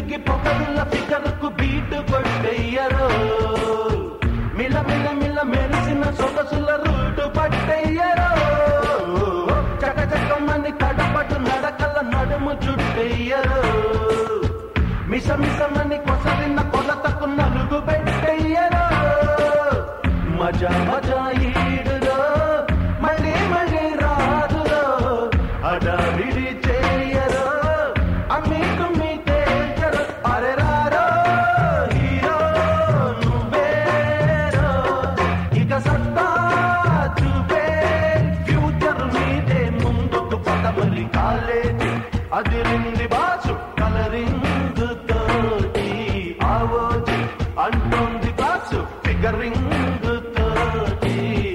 పిరికి పొగరుల ఫిగర్కు బీటు కొట్టెయ్యరు మిల మిల మిల మెరిసిన సొగసుల రూటు పట్టెయ్యరు చక చకమని కడపటు నడకల నడుము చుట్టెయ్యరు మిస మిసమని కొసరిన కొలతకు నలుగు పెట్టెయ్యరు మజా మజా ఈడులో మళ్ళీ మళ్ళీ రాదులో అడావిడి చేయరు అమ్మి కుమ్మి తేల్చరు అరే రారో హీరో నువ్వేరో ఇక సత్తా చూపే ఫ్యూచర్ మీదే ముందుకు పదమరి కాలేజీ అదిరింది బాసు కలరింగ్ తోటి ఆవోజి అంటోంది బాసు ఫిగరింగ్ తోటి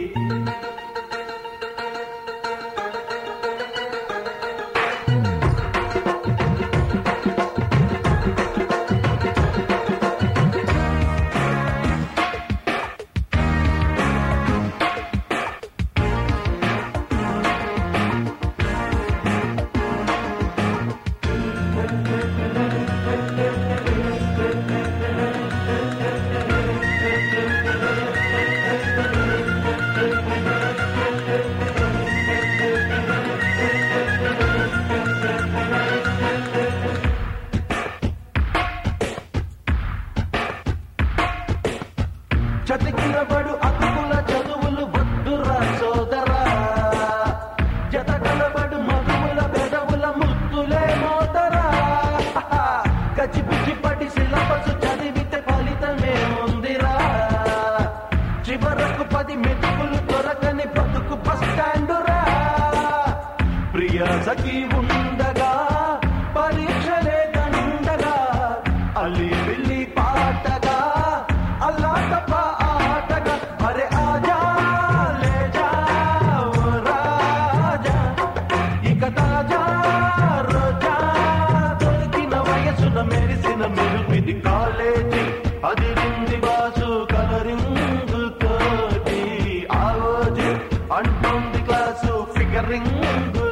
చతికిన బడు అతుకుల చదువులు వద్దురా సోదరా జత కలబడు మగువుల పెదవుల ముత్తులే మోతరా కచ్చిపిచ్చి పడి సిలబస్ చదివితే ఫలితమే ఉందిరా చివరకు పది మెతుకులు దొరకని బతుకు బస్ స్టాండురా ప్రియ సఖి ఉండగా పరీక్షలే దండగా అల్లి వెళ్ళి పాటగా అల్లా తప్ప ఆటగా అరే ఆజా లేజా ఓ రాజా ఇక తాజా రోజా దొరికిన వయసున మెరిసిన మెరుపిది కాలేజీ అదిరింది బాసు కలరింగ్ తోటి ఆలోజి అంటుంది క్లాసు ఫిగరింగ్